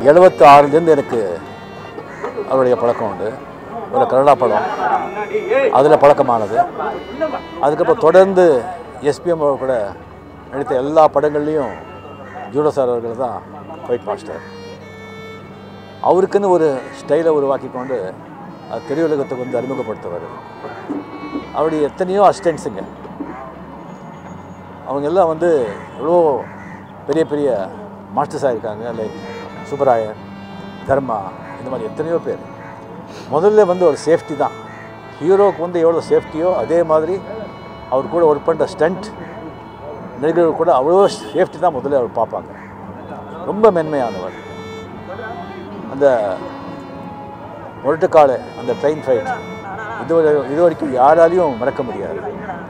எழுபத்தி ஆறுலேருந்து எனக்கு அவருடைய பழக்கம் உண்டு ஒரு கன்னடா படம் அதில் பழக்கமானது அதுக்கப்புறம் தொடர்ந்து எஸ்பிஎம் அவர் கூட நடித்த எல்லா படங்கள்லேயும் ஜூடோ சார் அவர்கள் தான் ஃபைட் மாஸ்டர் அவருக்குன்னு ஒரு ஸ்டைலை உருவாக்கி கொண்டு அது திரையுலகத்துக்கு வந்து அறிமுகப்படுத்துவார் அவருடைய எத்தனையோ அசிஸ்டன்ஸுங்க அவங்க எல்லாம் வந்து எவ்வளோ பெரிய பெரிய மாஸ்டர்ஸாக இருக்காங்க லைக் சுப்பராயர் தர்மா இந்த மாதிரி எத்தனையோ பேர் முதல்ல வந்து ஒரு சேஃப்டி தான் ஹீரோவுக்கு வந்து எவ்வளோ சேஃப்டியோ அதே மாதிரி அவர் கூட ஒர்க் பண்ணுற ஸ்டண்ட் நடிகர்கள் கூட அவ்வளோ சேஃப்டி தான் முதல்ல அவர் பார்ப்பாங்க ரொம்ப மென்மையானவர் அந்த முரட்டுக்கால அந்த ட்ரெயின் ஃபைட் இது வரை- இது வரைக்கும் யாராலையும் மறக்க முடியாது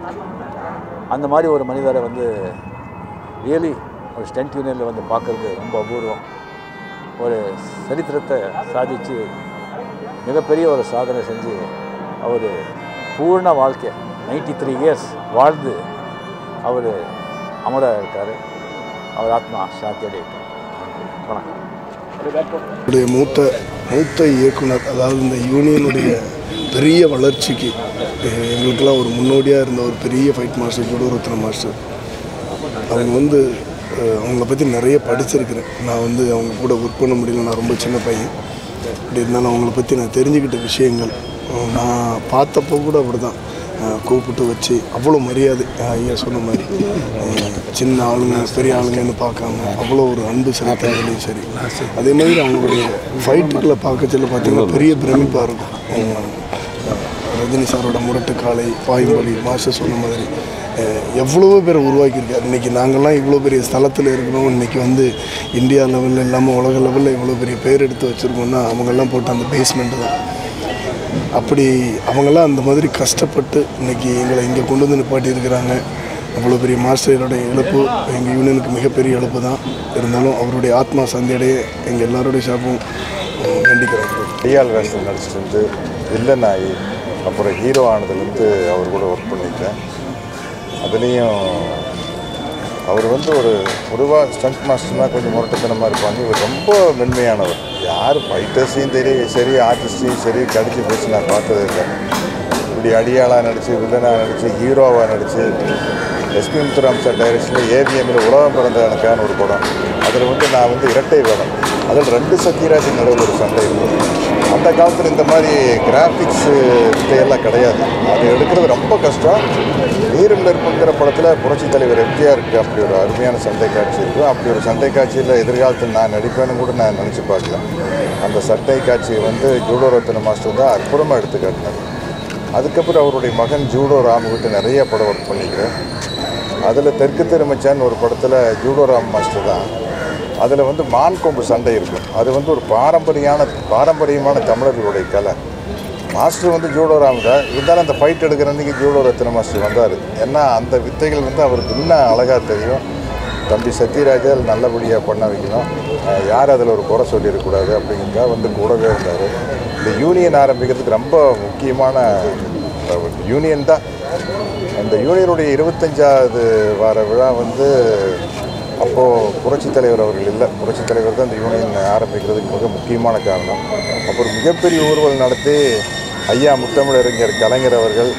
அந்த மாதிரி ஒரு மனிதரை வந்து ரியலி ஒரு ஸ்டென்ட் யூனியனில் வந்து பார்க்குறது ரொம்ப அபூர்வம் ஒரு சரித்திரத்தை சாதித்து மிகப்பெரிய ஒரு சாதனை செஞ்சு அவர் பூர்ண வாழ்க்கை 93 த்ரீ இயர்ஸ் வாழ்ந்து அவர் அமராக இருக்கார் அவர் ஆத்மா சாந்தி அடையட்டும் வணக்கம் என்னுடைய மூத்த மூத்த இயக்குனர் அதாவது இந்த யூனியனுடைய பெரிய வளர்ச்சிக்கு அஹ், எங்களுக்கெல்லாம் ஒரு முன்னோடியாக இருந்த ஒரு பெரிய ஃபைட் மாஸ்டர் ஜுடோரத்ன மாஸ்டர் அவங்க வந்து அஹ், அவங்கள பற்றி நிறைய படிச்சிருக்கிறேன் நான் வந்து அவங்க கூட ஒர்க் பண்ண முடியல நான் ரொம்ப சின்ன பையன் அப்படி இருந்தாலும் அவங்கள பற்றி நான் தெரிஞ்சுக்கிட்ட விஷயங்கள் அஹ், நான் பார்த்தப்போ கூட அப்படி தான் கூப்பிட்டு வச்சு அவ்வளோ மரியாதை அஹ், ஐயா சொன்ன மாதிரி அஹ், சின்ன ஆளுங்க பெரிய ஆளுங்கன்னு பார்க்காம அவ்வளோ ஒரு அன்பு செலுத்துறதுலையும் சரி அதே மாதிரி அவங்களுடைய ஃபைட்டுகளை பார்க்கச்சில பார்த்தீங்கன்னா பெரிய பிரமிப்பாக இருக்கும் அஹ், ரஜினி சாரோட முரட்டு காலை பாயும்பலி மாஸ்டர் சொன்ன மாதிரி அஹ், எவ்வளவோ பேரை உருவாக்கியிருக்காரு இன்றைக்கி நாங்கள்லாம் இவ்வளோ பெரிய ஸ்தலத்தில் இருக்கிறோம் இன்றைக்கி வந்து இந்தியா லெவலில் இல்லாமல் உலக லெவலில் இவ்வளோ பெரிய பேர் எடுத்து வச்சுருக்கோம்னா அவங்கெல்லாம் போட்ட அந்த பேஸ்மெண்ட்டு தான் அப்படி அவங்கெல்லாம் அந்த மாதிரி கஷ்டப்பட்டு இன்னைக்கு எங்களை இங்கே கொண்டு வந்து நிப்பாட்டி இருக்கிறாங்க அவ்வளோ பெரிய மாஸ்டரோடைய இழப்பு எங்கள் யூனியனுக்கு மிகப்பெரிய இழப்பு தான் இருந்தாலும் அவருடைய ஆத்மா சந்தையடைய எங்கள் எல்லாருடைய சார்பும் அஹ், வேண்டிக்கிறோம் டிஆல் வேஷம் நடிச்சிட்டு இருந்து வில்லன் ஆகி அப்புறம் ஹீரோ ஆனதுலேருந்து அவர் கூட ஒர்க் பண்ணியிருக்கேன் அதுலேயும் அவர் வந்து ஒரு பொதுவாக ஸ்டண்ட் மாஸ்டர்னால் கொஞ்சம் முரட்டுத்தனமாக இருப்பாங்க இவர் ரொம்ப மென்மையானவர் யார் ஃபைட்டர்ஸையும் சரி சரி ஆர்டிஸ்டையும் சரி கடிச்சு பேசி நான் பார்த்ததே இல்லை இப்படி அடியாளாக நடித்து வில்லனாக நடித்து ஹீரோவாக நடித்து எஸ்பி முத்துராம் சார் டைரக்ஷனில் ஏவிஎம்மில் உலகம் பிறந்த எனக்கான ஒரு படம் அதில் வந்து நான் வந்து இரட்டை வேடம் அதில் ரெண்டு சத்யராஜன் நடுவில் ஒரு சண்டை இருக்கும் அந்த காலத்தில் இந்த மாதிரி கிராஃபிக்ஸு எல்லாம் கிடையாது அது எடுக்கிறது ரொம்ப கஷ்டம் நீரும் நெருப்புங்கிற படத்தில் புரட்சித் தலைவர் எம்ஜிஆருக்கு அப்படி ஒரு அருமையான சண்டை காட்சி இருக்கும் அப்படி ஒரு சண்டை காட்சியில் எதிர்காலத்தில் நான் நடிப்பேன்னு கூட நான் நினச்சி பார்க்கல அந்த சண்டை காட்சியை வந்து ஜூடோ ரத்ன மாஸ்டர் தான் அற்புதமாக எடுத்து காட்டினார் அதுக்கப்புறம் அவருடைய மகன் ஜூடோ ராமுகிட்ட நிறைய படம் ஒர்க் பண்ணிக்கிறேன் அதில் தெற்கு திருமச்சான் ஒரு படத்தில் ஜூடோ ராம் மாஸ்டர் தான் அதில் வந்து மான் கொம்பு சண்டை இருக்கும் அது வந்து ஒரு பாரம்பரியான பாரம்பரியமான தமிழர்களுடைய கலை மாஸ்டர் வந்து ஜூடோ ராம் தான் இருந்தாலும் அந்த ஃபைட் எடுக்கிற அன்றைக்கி ஜூடோ ரத்ன மாஸ்டர் வந்தார் ஏன்னா அந்த வித்தைகள் வந்து அவருக்கு இன்னும் அழகாக தெரியும் தம்பி சத்யராஜா அதில் நல்லபடியாக பண்ண வைக்கணும் அஹ் யார் அதில் ஒரு குறை சொல்லிடக்கூடாது அப்படிங்கிறதா வந்து கூடவே இருந்தார் இந்த யூனியன் ஆரம்பிக்கிறதுக்கு ரொம்ப முக்கியமான அஹ், யூனியன் தான் அந்த யூனியனுடைய இருபத்தஞ்சாவது வார விழா வந்து அப்போது புரட்சித் தலைவர் அவர்கள் இல்லை புரட்சித் தலைவர் தான் இந்த யூனியன் ஆரம்பிக்கிறதுக்கு மிக முக்கியமான காரணம் அப்போ ஒரு மிகப்பெரிய ஊர்வலம் நடத்தி ஐயா முத்தமிழறிஞர் கலைஞர் அவர்கள்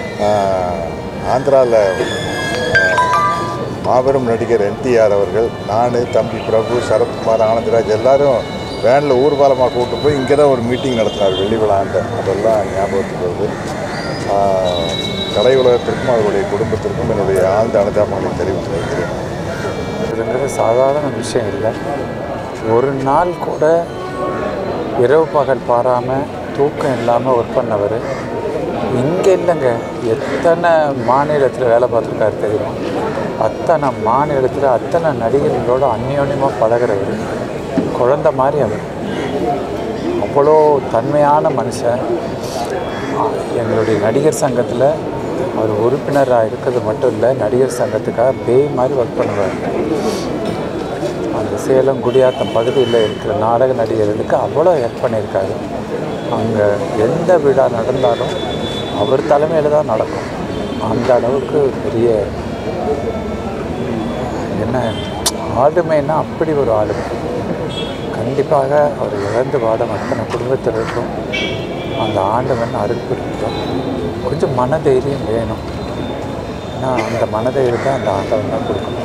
ஆந்திராவில் மாபெரும் நடிகர் என்டிஆர் அவர்கள் நான் தம்பி பிரபு சரத்குமார் ஆனந்தராஜ் எல்லாரும் வேனில் ஊர்வலமாக கூட்டு போய் இங்கே தான் ஒரு மீட்டிங் நடத்தினார் வெள்ளி விழாண்ட அதெல்லாம் ஞாபகத்துக்கு வருது ஆஹ், கலை உலகத்திற்கும் அவருடைய குடும்பத்திற்கும் என்னுடைய ஆழ்ந்த அனுதாபங்களை தெரிவித்து வைக்கிறேன் இதுங்கிறது சாதாரண விஷயம் இல்லை ஒரு நாள் கூட இரவு பகல் பாராமல் தூக்கம் இல்லாமல் ஒர்க் பண்ணவர் இங்கே இல்லைங்க எத்தனை மாநிலத்தில் வேலை பார்த்துருக்காரு தெரியுமா அத்தனை மாநிலத்தில் அத்தனை நடிகர்களோட அந்யோன்யமாக பழகுறவர் குழந்த மாதிரி அவர் அவ்வளோ தன்மையான மனுஷன் எங்களுடைய நடிகர் சங்கத்தில் அவர் உறுப்பினராக இருக்கிறது மட்டும் இல்லை நடிகர் சங்கத்துக்காக பேய் மாதிரி ஒர்க் பண்ணுவார் அந்த சேலம் குடியாத்தம் பகுதியில் இருக்கிற நாடக நடிகர்களுக்கு அவ்வளோ ஹெல்ப் பண்ணியிருக்காரு அங்கே எந்த விழா நடந்தாலும் அவர் தலைமையில் தான் நடக்கும் அந்த அளவுக்கு பெரிய என்ன ஆளுமைன்னா அப்படி ஒரு ஆளுமை கண்டிப்பாக அவர் இழந்து வாடும் அத்தனை குடும்பத்தினருக்கும் அந்த ஆண்டவன் அருள் புரியும் கொஞ்சம் மனதைரியம் வேணும் ஏன்னா அந்த மனதைரியத்தை அந்த ஆண்டவன் தான் கொடுக்கணும்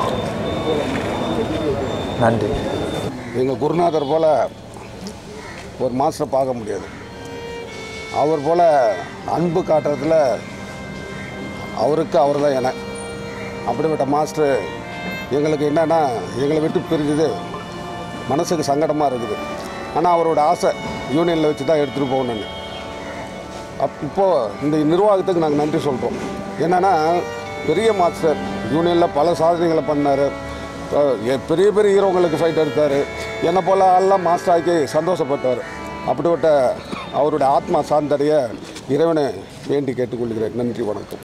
நன்றி எங்கள் குருநாதர் போல் ஒரு மாஸ்டரை பார்க்க முடியாது அவர் போல் அன்பு காட்டுறதுல அவருக்கு அவர் தான் என அப்படிப்பட்ட மாஸ்டர் எங்களுக்கு என்னென்னா எங்களை விட்டு பிரிஞ்சது மனசுக்கு சங்கடமாக இருக்குது ஆனால் அவரோட ஆசை யூனியனில் வச்சு தான் எடுத்துகிட்டு போகணுன்னு அப் இப்போது இந்த நிர்வாகத்துக்கு நாங்கள் நன்றி சொல்கிறோம் என்னென்னா பெரிய மாஸ்டர் யூனியனில் பல சாதனைகளை பண்ணார் பெரிய பெரிய ஹீரோங்களுக்கு ஃபைட் எடுத்தார் என்னை போல் ஆள்லாம் மாஸ்டர் ஆக்கி சந்தோஷப்பட்டார் அப்படிப்பட்ட அவருடைய ஆத்மா சார்ந்தடைய இறைவனை வேண்டி கேட்டுக்கொள்கிறேன் நன்றி வணக்கம்